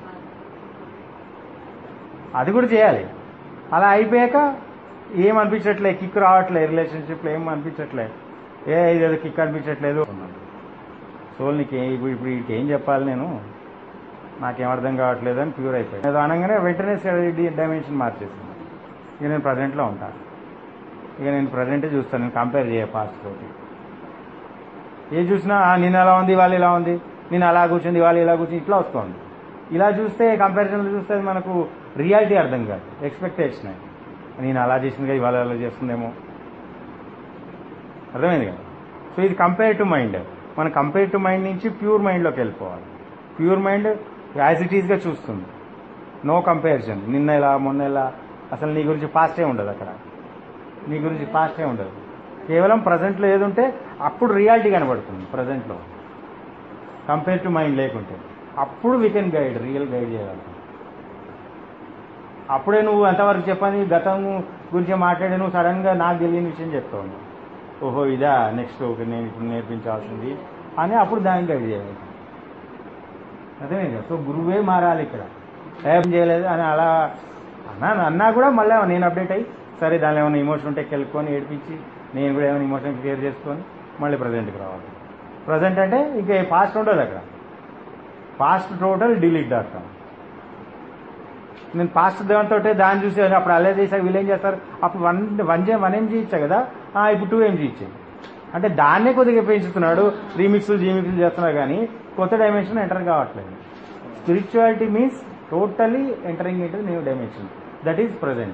అది కూడా చేయాలి అలా అయిపోయాక ఏం అనిపించట్లే కిక్ రావట్లే రిలేషన్షిప్లో ఏం అనిపించట్లే ఏ ఇదేదో కిక్ అనిపించట్లేదు సోల్ నీకు ఏ- ఇప్పుడు ఇప్పుడు వీటికి ఏం చెప్పాలి నేను నాకేం అర్థం కావట్లేదు అని ప్యూర్ అయిపోయింది ఏదో అనగానే వెంటనే డైమెన్షన్ మార్చేసింది ఇక నేను ప్రజెంట్లో ఉంటాను ఇక నేను ప్రజెంటే చూస్తాను నేను కంపేర్ చేయ పాస్ట్ తోటి ఏ చూసినా "ఆ, నిన్న ఎలా ఉంది వాళ్ళు ఇలా ఉంది నేను అలా కూర్చుంది వాళ్ళు ఇలా కూర్చుని ఇట్లా వస్తుంది ఇలా చూస్తే కంపారిజన్లో చూస్తే అది మనకు రియాలిటీ అర్థం కాదు ఎక్స్పెక్టేషన్ నేను అలా చేసింది కదా ఇవాళ అలా చేస్తుందేమో అర్థమైంది కదా సో ఇది కంపేర్ టు మైండ్ మనం కంపేర్ టు మైండ్ నుంచి ప్యూర్ మైండ్లోకి వెళ్ళిపోవాలి ప్యూర్ మైండ్ యాజ్ ఇట్ ఈస్గా చూస్తుంది నో కంపారిజన్ నిన్న ఎలా మొన్న ఎలా అసలు నీ గురించి పాస్టే ఉండదు అక్కడ నీ గురించి పాస్టే ఉండదు కేవలం ప్రజెంట్లో ఏది ఉంటే అప్పుడు రియాలిటీ కనబడుతుంది ప్రజెంట్లో కంపేర్ టు మైండ్ లేకుంటే అప్పుడు we can guide real guide చేయగలుగుతాం అప్పుడే నువ్వు ఎంతవరకు చెప్పని గతం గురించి మాట్లాడి నువ్వు సడన్గా నాకు తెలియని విషయం చెప్తావు నువ్వు. ఓహో ఇదా నెక్స్ట్ ఓకే నేను ఇప్పుడు నేర్పించాల్సింది అని అప్పుడు దాన్ని గైడ్ చేయాలి అదే కదా సో గురువే మారాలి ఇక్కడ ఏం చేయలేదు అని అలా అన్నా అన్నా కూడా మళ్ళీ నేను అప్డేట్ అయ్యి సరే దానిలో ఏమైనా ఇమోషన్ ఉంటే కెలుకొని ఏడిపించి నేను కూడా ఏమైనా ఇమోషన్ క్లియర్ చేసుకొని మళ్ళీ ప్రజెంట్కి రావాలి ప్రజెంట్ అంటే ఇంకా పాస్ట్ ఉండదు అక్కడ past total delete dot com నేను పాస్ట్ దాంతో దాన్ని చూసి అప్పుడు అలా చేశాక వీళ్ళు ఏం చేస్తారు అప్పుడు one one J one MG ఇచ్చా కదా ఆ, ఇప్పుడు టూ ఎంజీ ఇచ్చాయి అంటే దాన్నే కొద్దిగా పెంచుతున్నాడు రీమిక్స్ జీమిక్స్ చేస్తున్నాడు కానీ కొత్త డైమెన్షన్ ఎంటర్ కావట్లేదు spirituality means totally entering into new dimension that is present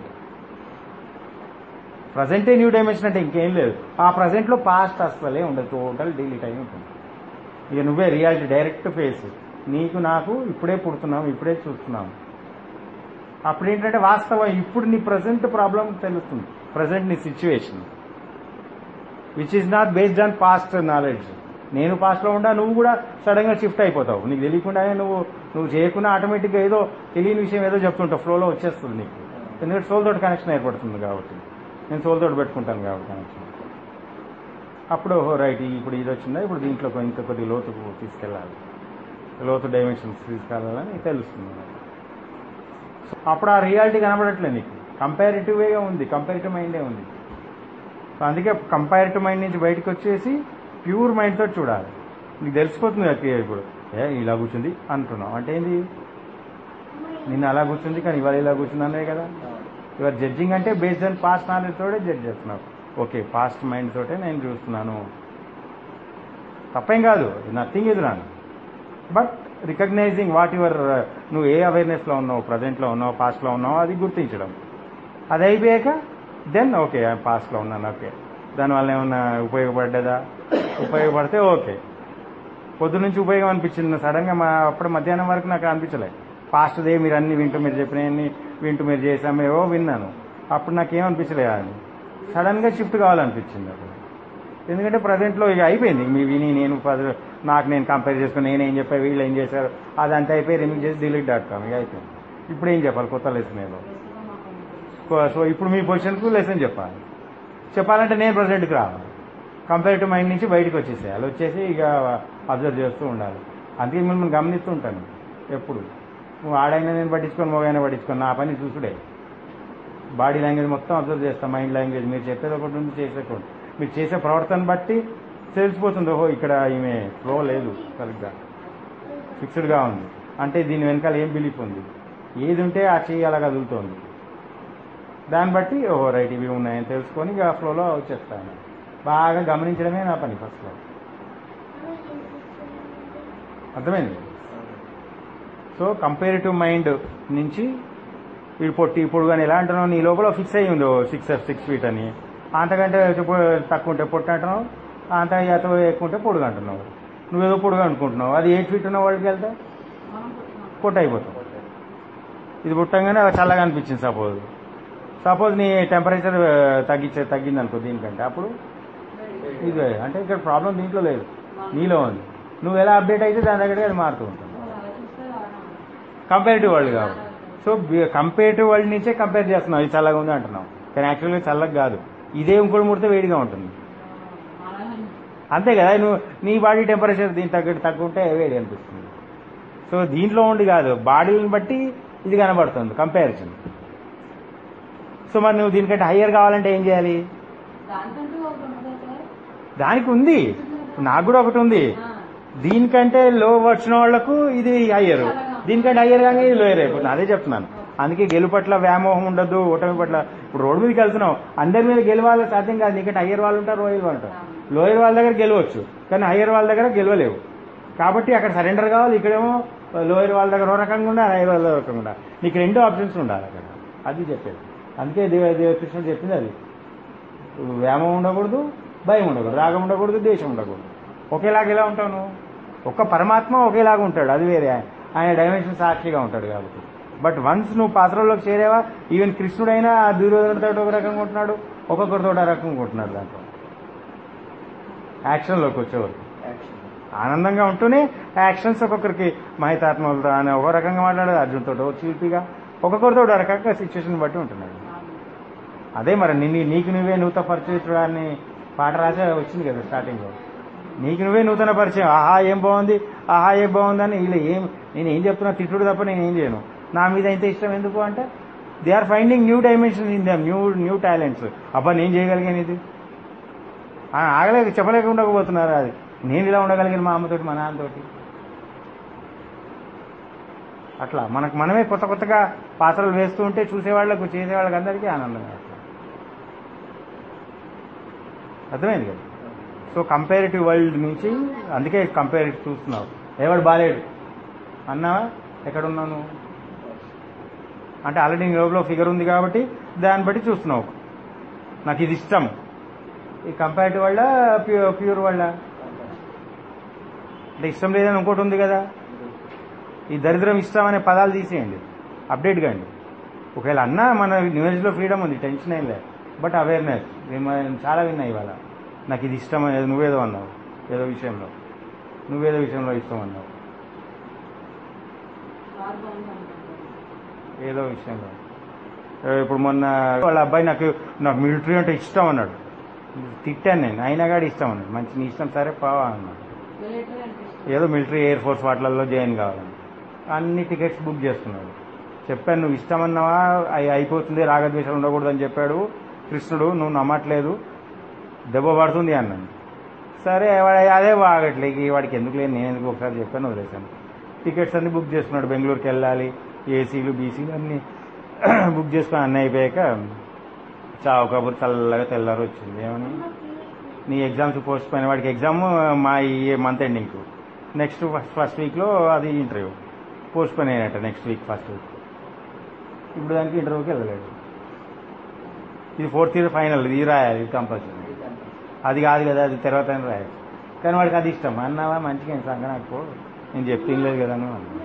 ప్రజెంటే న్యూ డైమెన్షన్ అంటే ఇంకేం లేదు ఆ ప్రజెంట్లో పాస్ట్ అసలే ఉండదు టోటల్ డిలీట్ అయి ఉంటుంది ఇక నువ్వే రియాలిటీ డైరెక్ట్ ఫేస్ నీకు నాకు ఇప్పుడే పుడుతున్నాం ఇప్పుడే చూస్తున్నాం అప్పుడు ఏంటంటే వాస్తవం ఇప్పుడు నీ ప్రజెంట్ ప్రాబ్లం తెలుస్తుంది ప్రజెంట్ నీ situation which is not based on past knowledge నేను పాస్ట్లో ఉండా నువ్వు కూడా సడన్ గా షిఫ్ట్ అయిపోతావు నీకు తెలియకుండానే నువ్వు నువ్వు చేయకుండా ఆటోమేటిక్గా ఏదో తెలియని విషయం ఏదో చెప్తుంటావు ఫ్లోలో వచ్చేస్తుంది నీకు ఎందుకంటే సోల్ తోటి కనెక్షన్ ఏర్పడుతుంది కాబట్టి నేను సోల్ తోటి పెట్టుకుంటాను కాబట్టి కనెక్షన్ అప్పుడు ఓహో రైట్ ఇప్పుడు ఇది వచ్చిందా ఇప్పుడు దీంట్లో కొ- ఇంకా కొద్ది లోతుకు తీసుకెళ్ళాలి లోతు డైమెన్షన్స్ తీసుకెళ్ళాలని తెలుస్తుంది నాకు. సో అప్పుడు ఆ రియాలిటీ కనబడట్లేదు నీకు కంపారిటివ్గా ఉంది కంపారిటివ్ మైండే ఉంది సో అందుకే కంపారిటివ్ మైండ్ నుంచి బయటకు వచ్చేసి ప్యూర్ మైండ్ తోటి చూడాలి నీకు తెలిసిపోతుంది కదా clear ఇప్పుడు ఏ ఇలా కూర్చుంది అంటున్నావు అంటే ఏంది నిన్న అలా కూర్చుంది కానీ ఇవాళ ఇలా కూర్చుంది అనే కదా యువర్ జడ్జింగ్ అంటే బేస్డ్ ఆన్ పాస్ట్ నాలెడ్జ్ తోటే జడ్జ్ చేస్తున్నావు ఓకే పాస్ట్ మైండ్ తోటే నేను చూస్తున్నాను తప్పేం కాదు నథింగ్ ఇది రాను బట్ రికగ్నైజింగ్ వాట్ యువర్ నువ్వు ఏ అవేర్నెస్లో ఉన్నావు ప్రజెంట్లో ఉన్నావు పాస్ట్లో ఉన్నావు అది గుర్తించడం అది అయిపోయాక దెన్ ఓకే పాస్ట్లో ఉన్నాను ఓకే దానివల్ల ఏమన్నా ఉపయోగపడ్డదా ఉపయోగపడితే ఓకే పొద్దు నుంచి ఉపయోగం అనిపించింది సడన్గా మా అప్పుడు మధ్యాహ్నం వరకు నాకు అనిపించలే పాస్ట్దే మీరు అన్ని వింటూ మీరు చెప్పినవన్నీ వింటూ మీరు చేసాము ఏవో విన్నాను అప్పుడు నాకేమనిపించలేదు అని సడన్గా షిఫ్ట్ కావాలనిపించింది అప్పుడు ఎందుకంటే ప్రజెంట్లో ఇక అయిపోయింది మీ విని నేను పద- నాకు నేను కంపేర్ చేసుకుని నేనేం చెప్పా వీళ్ళు ఏం చేశారు అదంతా అయిపోయి రిమూవ్ చేసి డిలీట్ డాట్ కామ్ ఇక అయిపోయింది ఇప్పుడు ఏం చెప్పాలి కొత్త లెసన్ ఏదో సో ఇప్పుడు మీ పొజిషన్కు లెసన్ చెప్పాలి చెప్పాలంటే నేను ప్రజెంట్కి రావాలి కంపేరిటివ్ మైండ్ నుంచి బయటకు వచ్చేసేయాలి వచ్చేసి ఇక అబ్జర్వ్ చేస్తూ ఉండాలి అందుకే మిమ్మల్ని గమనిస్తూ ఉంటాను ఎప్పుడు నువ్వు ఆడైనా నేను పట్టించుకొని మొగైనా పట్టించుకొని నా పని చూసుడే బాడీ లాంగ్వేజ్ మొత్తం అబ్జర్వ్ చేస్తాం మైండ్ లాంగ్వేజ్ మీరు చెప్పేది ఒకటి ఉంది చేసేది ఒకటి మీరు చేసే ప్రవర్తన బట్టి తెలిసిపోతుంది ఓహో ఇక్కడ ఈమె ఫ్లో లేదు సరిగ్గా ఫిక్స్డ్గా ఉంది అంటే దీని వెనకాల ఏం బిలీఫ్ ఉంది ఏది ఉంటే ఆ చెయ్యి అలా కదులుతోంది దాన్ని బట్టి ఓహో రైట్ ఇవి ఉన్నాయని తెలుసుకొని ఇక ఫ్లోలో వచ్చేస్తాను బాగా గమనించడమే నా పని ఫస్ట్లో అర్థమైంది సో కంపేరిటివ్ మైండ్ నుంచి వీడు పొట్టి ఇప్పుడు కానీ ఎలా అంటున్నావు నీ లోపల ఫిక్స్ అయ్యి ఉందో సిక్స్ సిక్స్ ఫీట్ అని అంతకంటే చెప్పు- తక్కువ ఉంటే పొట్టి అంటున్నావు అంత ఎత ఎక్కువ ఉంటే పొడుగు అంటున్నావు నువ్వేదో పొడుగు అనుకుంటున్నావు అది ఎయిట్ ఫీట్ ఉన్న వాళ్ళకి వెళ్తే మనం పుట్టినాం. పొట్ట అయిపోతావు ఇది పుట్టంగానే చల్లగా అనిపించింది సపోజ్ సపోజ్ నీ టెంపరేచర్ తగ్గించే తగ్గింది అనుకో దీనికంటే అప్పుడు ఇది అంటే ఇక్కడ ప్రాబ్లం దీంట్లో లేదు నీలో ఉంది నువ్వు ఎలా అప్డేట్ అయితే దాని దగ్గర అది మారుతూ ఉంటుంది నువ్వు అలా చూస్తే రావడం. కంపేరిటివ్ వరల్డ్ కాబట్టి సో కంపేరిటివ్ వరల్డ్ నుంచే కంపేర్ చేస్తున్నావు ఇది చల్లగా ఉంది అంటున్నావు కానీ యాక్చువల్గా చల్లగా కాదు ఇదే ఇంకోటి ముడితే వేడిగా ఉంటుంది అలాగే అంతే కదా నువ్వు నీ బాడీ టెంపరేచర్ దీని తగ్గట్టు తక్కువ ఉంటే వేడి అనిపిస్తుంది సో దీంట్లో ఉండి కాదు బాడీని బట్టి ఇది కనబడుతుంది కంపారిజన్ సో మరి నువ్వు దీనికంటే హయ్యర్ కావాలంటే ఏం చేయాలి దానికంటూ ఒకటి ఉండదా సార్? దానికి ఉంది నాకు కూడా ఒకటి ఉంది ఆ. దీనికంటే లో వచ్చిన వాళ్లకు ఇది హయ్యర్ దీనికంటే హయ్యర్ కానీ ఇది లోయర్ అయిపోతుంది అదే చెప్తున్నాను అందుకే గెలుపు పట్ల వ్యామోహం ఉండదు ఓటమి పట్ల ఇప్పుడు రోడ్డు మీదకి వెళ్తున్నావు అందరి మీద గెలవాలి సాధ్యం కాదు నీకంటే హయ్యర్ వాళ్ళు ఉంటారు లోయర్ వాళ్ళు ఉంటారు లోయర్ వాళ్ళ దగ్గర గెలవచ్చు కానీ హయ్యర్ వాళ్ళ దగ్గర గెలవలేవు కాబట్టి అక్కడ సరెండర్ కావాలి ఇక్కడేమో లోయర్ వాళ్ళ దగ్గర ఒక రకంగా ఉండాలి హైయర్ వాళ్ళ దగ్గర ఒక రకంగా ఉండాలి నీకు రెండు ఆప్షన్స్ ఉండాలి అక్కడ అది చెప్పేది అందుకే దేవ దేవకృష్ణుడు చెప్పింది అది వ్యామం ఉండకూడదు భయం ఉండకూడదు రాగం ఉండకూడదు దేశం ఉండకూడదు ఒకేలాగా ఎలా ఉంటావు నువ్వు ఒక్క పరమాత్మ ఒకేలాగా ఉంటాడు అది వేరే ఆయన డైమెన్షన్ సాక్షిగా ఉంటాడు కాబట్టి బట్ వన్స్ నువ్వు పాత్రలోకి చేరేవా ఈవెన్ కృష్ణుడైనా ఆ దుర్యోధనతో ఒక రకంగా ఉంటున్నాడు ఒక్కొక్కరితో ఒక రకంగా ఉంటున్నాడు దాంట్లో యాక్షన్లోకి వచ్చేవరకు యాక్షన్ ఆనందంగా ఉంటూనే యాక్షన్స్ ఒక్కొక్కరికి మహితాత్మలతో అని ఒక రకంగా మాట్లాడదు అర్జున్తో చిలిపిగా ఒక్కొక్కరితో ఒక రకంగా సిచ్యువేషన్ బట్టి ఉంటున్నాడు అదే మరి నిన్ను నీకు నువ్వే నూతన పరిచయం అని పాట రాసే వచ్చింది కదా స్టార్టింగ్ లో నీకు నువ్వే నూతన పరిచయం ఆహా ఏం బాగుంది ఆహా ఏం బాగుంది అని వీళ్ళు ఏం నేను ఏం చెప్తున్నా తిట్టుడు తప్ప నేను ఏం చేయను నా మీద ఇంత ఇష్టం ఎందుకు అంటే they are finding new dimension in them new new talents అబ్బా నేను చేయగలిగాను ఇది ఆ, ఆగలేక చెప్పలేక ఉండకపోతున్నారు అది నేను ఇలా ఉండగలిగిన మా అమ్మతోటి మా నాన్నతోటి అట్లా మనకు మనమే కొత్త కొత్తగా పాత్రలు వేస్తూ ఉంటే చూసేవాళ్లకు చేసేవాళ్ళకి అందరికీ ఆనందమే అట్లా అర్థమైంది కదా సో కంపారిటివ్ వరల్డ్ నుంచి అందుకే కంపారిటివ్ చూస్తున్నావు ఎవడు బాలేడు అన్నావా ఎక్కడున్నావు నువ్వు అంటే ఆల్రెడీ నీ లోపల ఫిగర్ ఉంది కాబట్టి దాన్ని బట్టి చూస్తున్నావు నాకు ఇది ఇష్టం ఈ కంపారిటివ్ వల్ల ప్యూర్ ప్యూర్ వల్ల అంటే ఇష్టం లేదని ఇంకోటి ఉంది కదా ఈ దరిద్రం ఇష్టం అనే పదాలు తీసేయండి అప్డేట్ కాండి ఒకవేళ అన్నా మన న్యూస్లో ఫ్రీడమ్ ఉంది టెన్షన్ ఏం లేదు బట్ అవేర్నెస్ చాలా విన్నాయి ఇవాళ నాకు ఇది ఇష్టం అనేది నువ్వేదో అన్నావు ఏదో విషయంలో నువ్వేదో విషయంలో ఇష్టం అన్నావు కార్ బాగుంది అనుకుంటాను ఏదో విషయంలో ఏ, ఇప్పుడు మొన్న వాళ్ళ అబ్బాయి నాకు నాకు మిలిటరీ అంటే ఇష్టం అన్నాడు తిట్టాను నేను అయినా కూడా ఇష్టం అన్నాడు మంచి నీ ఇష్టం సరే పావా అన్నాడు మిలిటరీ అంటే ఇష్టం ఏదో మిలిటరీ ఎయిర్ ఫోర్స్ వాటిలలో జాయిన్ కావాలని అన్ని టికెట్స్ బుక్ చేస్తున్నాడు చెప్పాను నువ్వు ఇష్టం అన్నావా అయి అయిపోతుంది రాగద్వేషాలు ఉండకూడదని చెప్పాడు కృష్ణుడు నువ్వు నమ్మట్లేదు దెబ్బ పడుతుంది అన్నాను సరే వాడు అదే బాగట్లేదు వాడికి ఎందుకు లేదు నేను ఎందుకు ఒకసారి చెప్పాను వదిలేశాను టికెట్స్ అన్ని బుక్ చేసుకున్నాడు బెంగళూరుకి వెళ్ళాలి ఏసీలు బీసీలు అన్ని బుక్ చేసుకుని అన్నీ అయిపోయాక చావు కబుర్ చల్లగా తెల్లారు వచ్చింది ఏమని నీ ఎగ్జామ్స్ పోస్ట్ పోయిన వాడికి ఎగ్జామ్ మా ఈ month ending next first first వీక్లో అది ఇంటర్వ్యూ పోస్ట్ పోయిన అయినట్ట నెక్స్ట్ వీక్ ఫస్ట్ వీక్ ఇప్పుడు దానికి ఇంటర్వ్యూకి వెళ్ళలేడు ఇది ఫోర్త్ ఇయర్ ఫైనల్ ఇది రాయాలి ఇది కంపల్సరీ అది కాదు కదా అది తర్వాత అయినా రాయాలి కానీ వాడికి అది ఇష్టం అన్నావా మంచిగా ఏం సంగ నాకు పో. నేను చెప్తే లేదు కదా నువ్వు అన్నా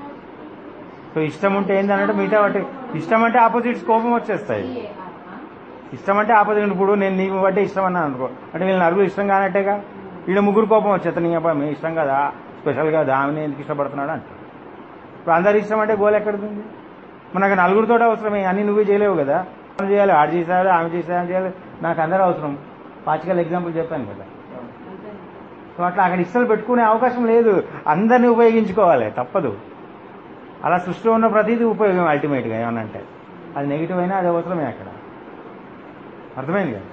సో ఇష్టం ఉంటే ఏంటంటే మిగతా వాటి ఇష్టం అంటే ఆపోజిట్స్ కోపం వచ్చేస్తాయి ఇష్టం అంటే ఆపోజిట్ ఇప్పుడు నేను నీకు బట్టే ఇష్టం అన్నాను అనుకో అంటే వీళ్ళ నలుగురు ఇష్టం కానట్టేగా వీళ్ళ ముగ్గురు కోపం వచ్చేస్తా నీ అబ్బాయి మేము ఇష్టం కదా స్పెషల్ గా ఆమెను ఎందుకు ఇష్టపడుతున్నాడు అంట ఇప్పుడు అందరు ఇష్టం అంటే గోల్ ఎక్కడుంది మనకు నలుగురితో అవసరమే అన్ని నువ్వే చేయలేవు కదా ఆమె చేయాలి ఆడు చేసాడు ఆమె చేసాడు ఆమె చేయాలి నాకు అందరూ అవసరం పాచికల్ ఎగ్జాంపుల్ చెప్పాను కదా అంతే సో అట్లా అక్కడ ఇష్టలు పెట్టుకునే అవకాశం లేదు అందరినీ ఉపయోగించుకోవాలి తప్పదు అలా సృష్టిలో ఉన్న ప్రతిదీ ఉపయోగం అల్టిమేట్గా ఏమనంటే అది నెగిటివ్ అయినా అది అవసరమే అక్కడ అర్థమైంది కదా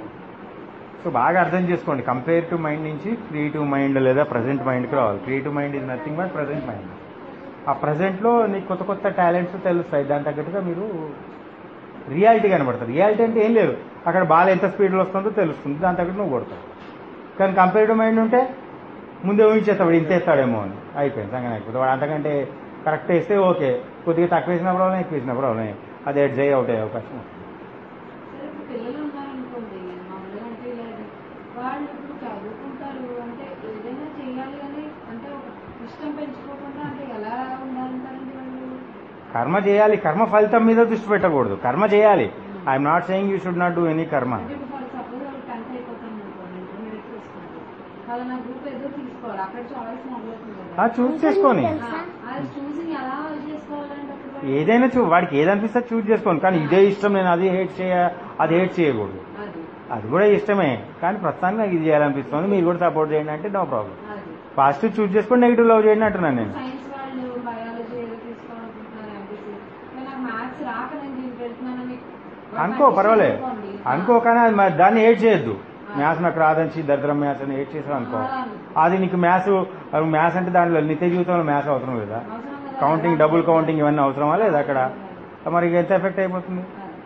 సో బాగా అర్థం చేసుకోండి కంపేర్ టు మైండ్ నుంచి క్రియేటివ్ మైండ్ లేదా ప్రజెంట్ మైండ్కి రావాలి creative mind is nothing but present mind ఆ ప్రజెంట్లో నీకు కొత్త కొత్త టాలెంట్స్ తెలుస్తాయి దాని తగ్గట్టుగా మీరు రియాలిటీ కనబడుతుంది రియాలిటీ అంటే ఏం లేదు అక్కడ బాల్ ఎంత స్పీడ్లో వస్తుందో తెలుస్తుంది దాని తగ్గట్టు నువ్వు కొడతావు కానీ కంపేరిటివ్ మైండ్ ఉంటే ముందే ఊహించేస్తాడు ఇంత వేస్తాడేమో అని అయిపోయింది సంగతి అయిపోతుంది వాడు అంతకంటే కరెక్ట్ వేస్తే ఓకే కొద్దిగా తక్కువ వేసిన ప్రాబ్లం ఎక్కువ వేసిన ప్రాబ్లం అది ఎడ్జ్ అయ్యి అవుట్ అయ్యే అవకాశం ఉంది. సరే ఇప్పుడు పిల్లలు ఉన్నారనుకోండి మామూలుగా అంటే ఇలా వాళ్ళు ఇప్పుడు చదువుకుంటారు అంటే ఏదైనా చేయాలి కానీ అంటే ఒక ఇష్టం పెంచుకోకుండా అంటే ఎలా ఉండాలంటారండి వాళ్ళు కర్మ చేయాలి కర్మ ఫలితం మీద దృష్టి పెట్టకూడదు కర్మ చేయాలి I'm not saying you should not do any karma అంటే ఇప్పుడు ఫర్ సపోజ్ వాళ్ళు టెన్త్ అయిపోతాం అనుకోండి ఇంటర్మీడియట్ తీసుకుంటారు వాళ్ళ నా గ్రూప్ ఏదో తీసుకోవాలి అక్కడ చాయిస్ మొదలవుతుంది ఆ, కదా చూస్ చేసుకొని అది చూసింగ్ ఎలా చేసుకోవాలంటే అప్పుడు వాళ్ళు- ఏదైనా చూ వాడికి ఏదనిపిస్తే చూస్ చేసుకోండి కానీ ఇదే ఇష్టం నేను అది హేట్ చేయ అది హేట్ చేయకూడదు అది అది కూడా ఇష్టమే కానీ ప్రస్తుతానికి నాకు ఇది చేయాలనిపిస్తుంది మీరు కూడా సపోర్ట్ చేయండి అంటే నో ప్రాబ్లం అది పాజిటివ్ చూస్ చేసుకొని నెగిటివ్ లవ్ చేయండి అంటున్నాను నేను సైన్స్ వాళ్ళు బయాలజీ ఏదో తీసుకోవాలనుకుంటున్నారు ఎంపీసీ కానీ నాకు మ్యాథ్స్ రాక నేను దీనికి వెళ్తున్నానని అనుకో పర్వాలేదు అనుకో కానీ అది మరి దాన్ని ఏడ్ చేయొద్దు మ్యాథ్స్ నాకు రాదని దరిద్రం మ్యాథ్స్ అని ఏడ్ చేసావు అనుకో అది నీకు మ్యాథ్స్ మ్యాథ్స్ అంటే దాంట్లో నిత్య జీవితంలో మ్యాథ్స్ అవసరం లేదా కౌంటింగ్ డబుల్ కౌంటింగ్ ఇవన్నీ అవసరమా లేదా అక్కడ మరి ఎంత ఎఫెక్ట్ అయిపోతుంది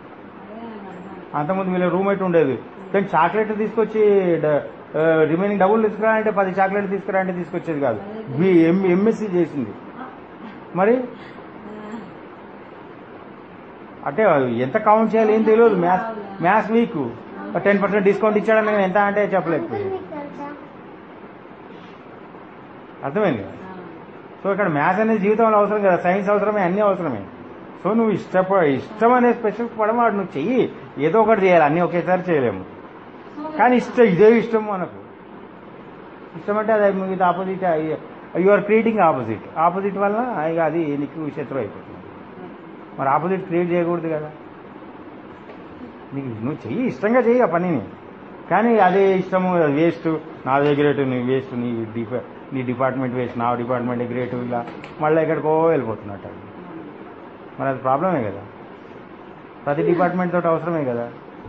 అంతకుముందు వీళ్ళ రూమ్మేట్ ఉండేది కానీ చాక్లెట్ తీసుకొచ్చి రిమైనింగ్ డబుల్ తీసుకురా అంటే పది చాక్లెట్ తీసుకురా అంటే తీసుకొచ్చేది కాదు ఎంఎస్సీ చేసింది మరి అంటే ఎంత కౌంట్ చేయాలి ఏం తెలియదు maths maths weak ten percent discount ఇచ్చాడని నేను ఎంత అంటే చెప్పలేకపోయింది మీకు తెలుసా అర్థమైంది కదా? సో ఇక్కడ మ్యాథ్స్ అనేది జీవితంలో అవసరం కదా సైన్స్ అవసరమే అన్ని అవసరమే సో నువ్వు ఇష్టప ఇష్టం అనే స్పెషల్ పడమాడు నువ్వు చెయ్యి ఏదో ఒకటి చేయాలి అన్ని ఒకేసారి చేయలేము కానీ ఇష్టం ఇదే ఇష్టం మనకు ఇష్టం అంటే అది మిగతా opposite you are creating opposite opposite వలన ఇక అది నీకు శత్రు అయిపోతుంది మరి ఆపోజిట్ క్రియేట్ చేయకూడదు కదా నీకు నువ్వు చెయ్యి ఇష్టంగా చెయ్యి ఆ పనిని కానీ అదే ఇష్టము అది వేస్ట్ నా దగ్గర నీ వేస్ట్ నీ డిపా నీ డిపార్ట్మెంట్ వేస్ట్ నా డిపార్ట్మెంట్ గ్రేట్ ఇలా మళ్ళీ ఎక్కడికో వెళ్ళిపోతున్నట్టు అది. మరి అది ప్రాబ్లమే కదా ప్రతి డిపార్ట్మెంట్ తోటి అవసరమే కదా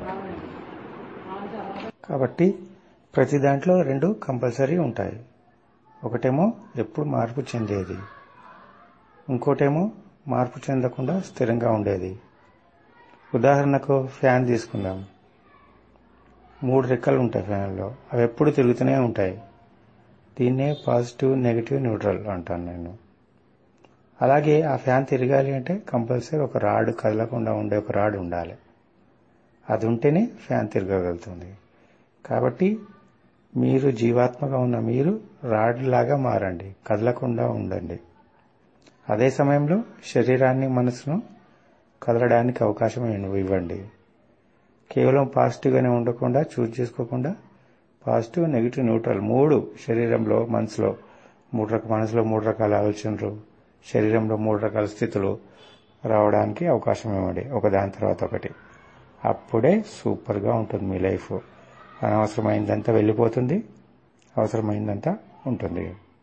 కాబట్టి ప్రతి దాంట్లో రెండు కంపల్సరీ ఉంటాయి ఒకటేమో ఎప్పుడు మార్పు చెందేది ఇంకోటేమో మార్పు చెందకుండా స్థిరంగా ఉండేది ఉదాహరణకు ఫ్యాన్ తీసుకుందాం మూడు రెక్కలు ఉంటాయి ఫ్యాన్లో అవి ఎప్పుడు తిరుగుతూనే ఉంటాయి దీన్నే పాజిటివ్ నెగిటివ్ న్యూట్రల్ అంటాను నేను అలాగే ఆ ఫ్యాన్ తిరగాలి అంటే కంపల్సరీ ఒక రాడ్ కదలకుండా ఉండే ఒక రాడ్ ఉండాలి అది ఉంటేనే ఫ్యాన్ తిరగగలుగుతుంది కాబట్టి మీరు జీవాత్మగా ఉన్న మీరు రాడ్ లాగా మారండి కదలకుండా ఉండండి అదే సమయంలో శరీరాన్ని మనసును కదలడానికి అవకాశం ఇవ్వండి కేవలం పాజిటివ్గానే ఉండకుండా చూస్ చేసుకోకుండా పాజిటివ్ నెగిటివ్ న్యూట్రల్ మూడు శరీరంలో మనసులో మూడు రకాల మనసులో మూడు రకాల ఆలోచనలు శరీరంలో మూడు రకాల స్థితులు రావడానికి అవకాశం ఇవ్వండి ఒకదాని తర్వాత ఒకటి అప్పుడే సూపర్గా ఉంటుంది మీ లైఫ్ అనవసరమైందంతా వెళ్ళిపోతుంది అవసరమైందంతా ఉంటుంది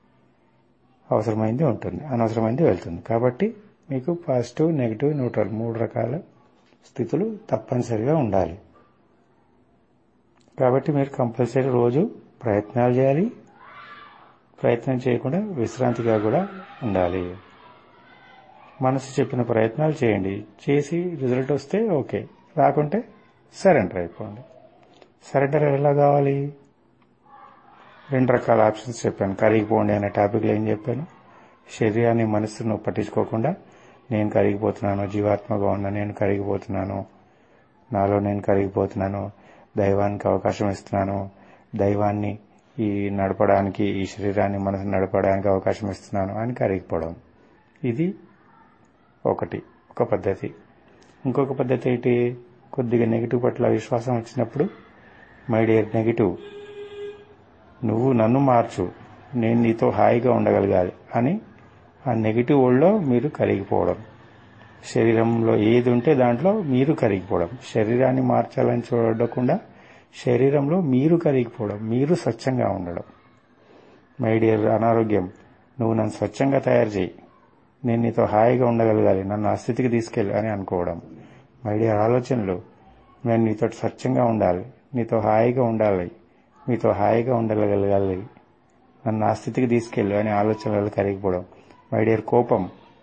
అవసరమైంది ఉంటుంది అనవసరమైంది వెళ్తుంది కాబట్టి మీకు పాజిటివ్ నెగిటివ్ న్యూట్రల్ మూడు రకాల స్థితులు తప్పనిసరిగా ఉండాలి కాబట్టి మీరు కంపల్సరీ రోజు ప్రయత్నాలు చేయాలి ప్రయత్నం చేయకుండా విశ్రాంతిగా కూడా ఉండాలి మనసు చెప్పిన ప్రయత్నాలు చేయండి చేసి రిజల్ట్ వస్తే ఓకే రాకుంటే సరెండర్ అయిపోండి సరెండర్ ఎలా కావాలి రెండు రకాల ఆప్షన్స్ చెప్పాను కరిగిపోండి అనే టాపిక్లో ఏం చెప్పాను శరీరాన్ని మనసును పట్టించుకోకుండా నేను కరిగిపోతున్నాను జీవాత్మగా ఉన్న నేను కరిగిపోతున్నాను నాలో నేను కరిగిపోతున్నాను దైవానికి అవకాశం ఇస్తున్నాను దైవాన్ని ఈ నడపడానికి ఈ శరీరాన్ని మనసు నడపడానికి అవకాశం ఇస్తున్నాను అని కరిగిపోవడం ఇది ఒకటి ఒక పద్ధతి ఇంకొక పద్ధతి ఏంటి కొద్దిగా నెగిటివ్ పట్ల విశ్వాసం వచ్చినప్పుడు మై డియర్ నెగిటివ్ నువ్వు నన్ను మార్చు నేను నీతో హాయిగా ఉండగలగాలి అని ఆ నెగిటివ్ వరల్డ్లో మీరు కరిగిపోవడం శరీరంలో ఏది ఉంటే దాంట్లో మీరు కరిగిపోవడం శరీరాన్ని మార్చాలని చూడకుండా శరీరంలో మీరు కరిగిపోవడం మీరు స్వచ్ఛంగా ఉండడం మై డియర్ అనారోగ్యం నువ్వు నన్ను స్వచ్ఛంగా తయారు చేయి నేను నీతో హాయిగా ఉండగలగాలి నన్ను ఆ స్థితికి తీసుకెళ్ళి అని అనుకోవడం మై డియర్ ఆలోచనలు నేను నీతో స్వచ్ఛంగా ఉండాలి నీతో హాయిగా ఉండాలి మీతో హాయిగా ఉండగలగాలి నన్ను ఆ స్థితికి తీసుకెళ్ళు అనే ఆలోచనలు కరిగిపోవడం మై డియర్ కోపం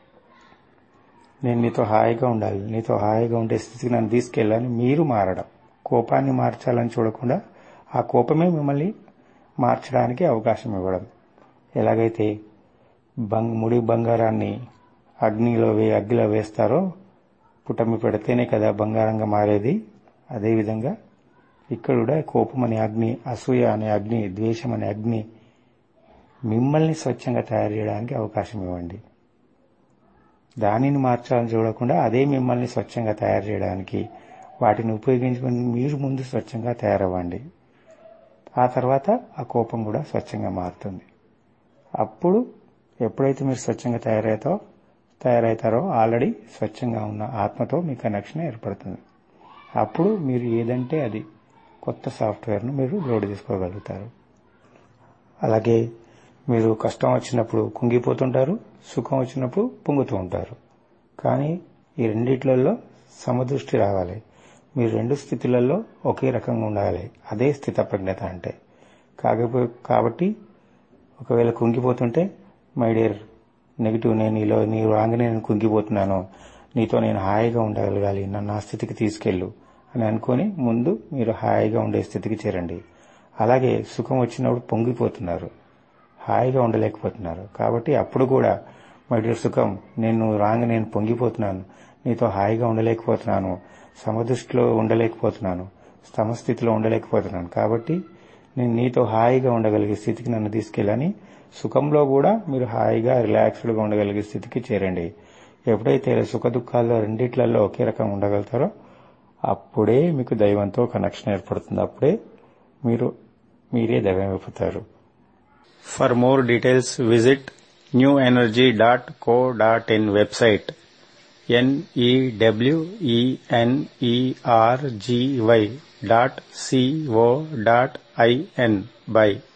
నేను నీతో హాయిగా ఉండాలి నీతో హాయిగా ఉండే స్థితికి నన్ను తీసుకెళ్ళని మీరు మారడం కోపాన్ని మార్చాలని చూడకుండా ఆ కోపమే మిమ్మల్ని మార్చడానికి అవకాశం ఇవ్వడం ఎలాగైతే బంగ్ ముడి బంగారాన్ని అగ్నిలో వే అగ్గిలో వేస్తారో పుటమి పెడితేనే కదా బంగారంగా మారేది అదేవిధంగా ఇక్కడ కూడా కోపం అనే అగ్ని అసూయ అనే అగ్ని ద్వేషం అనే అగ్ని మిమ్మల్ని స్వచ్ఛంగా తయారు చేయడానికి అవకాశం ఇవ్వండి దానిని మార్చాలని చూడకుండా అదే మిమ్మల్ని స్వచ్ఛంగా తయారు చేయడానికి వాటిని ఉపయోగించుకొని మీరు ముందు స్వచ్ఛంగా తయారవ్వండి ఆ తర్వాత ఆ కోపం కూడా స్వచ్ఛంగా మారుతుంది అప్పుడు ఎప్పుడైతే మీరు స్వచ్ఛంగా తయారైతో తయారవుతారో ఆల్రెడీ స్వచ్ఛంగా ఉన్న ఆత్మతో మీ కనెక్షన్ ఏర్పడుతుంది అప్పుడు మీరు ఏదంటే అది కొత్త సాఫ్ట్వేర్ను మీరు లోడ్ చేసుకోగలుగుతారు అలాగే మీరు కష్టం వచ్చినప్పుడు కుంగిపోతుంటారు సుఖం వచ్చినప్పుడు పొంగుతూ ఉంటారు కానీ ఈ రెండిట్లలో సమదృష్టి రావాలి మీరు రెండు స్థితులలో ఒకే రకంగా ఉండాలి అదే స్థితప్రజ్ఞత అంటే కాకపో కాబట్టి ఒకవేళ కుంగిపోతుంటే మై డియర్ నెగిటివ్ నేను నీలో నీ రాగానే నేను కుంగిపోతున్నాను నీతో నేను హాయిగా ఉండగలగాలి నన్ను ఆ స్థితికి తీసుకెళ్ళు అని అనుకొని ముందు మీరు హాయిగా ఉండే స్థితికి చేరండి అలాగే సుఖం వచ్చినప్పుడు పొంగిపోతున్నారు హాయిగా ఉండలేకపోతున్నారు కాబట్టి అప్పుడు కూడా మై డియర్ సుఖం నేను రాంగ్ నేను పొంగిపోతున్నాను నీతో హాయిగా ఉండలేకపోతున్నాను సమదృష్టిలో ఉండలేకపోతున్నాను సమస్థితిలో ఉండలేకపోతున్నాను కాబట్టి నేను నీతో హాయిగా ఉండగలిగే స్థితికి నన్ను తీసుకెళ్ళని సుఖంలో కూడా మీరు హాయిగా రిలాక్స్డ్గా ఉండగలిగే స్థితికి చేరండి ఎప్పుడైతే సుఖ దుఃఖాల్లో రెండిట్లలో ఒకే రకం ఉండగలుగుతారో అప్పుడే మీకు దైవంతో కనెక్షన్ ఏర్పడుతుంది అప్పుడే మీరు మీరే దైవం అయిపోతారు for more details visit new energy dot co dot in website NEWENERGY dot CO dot IN by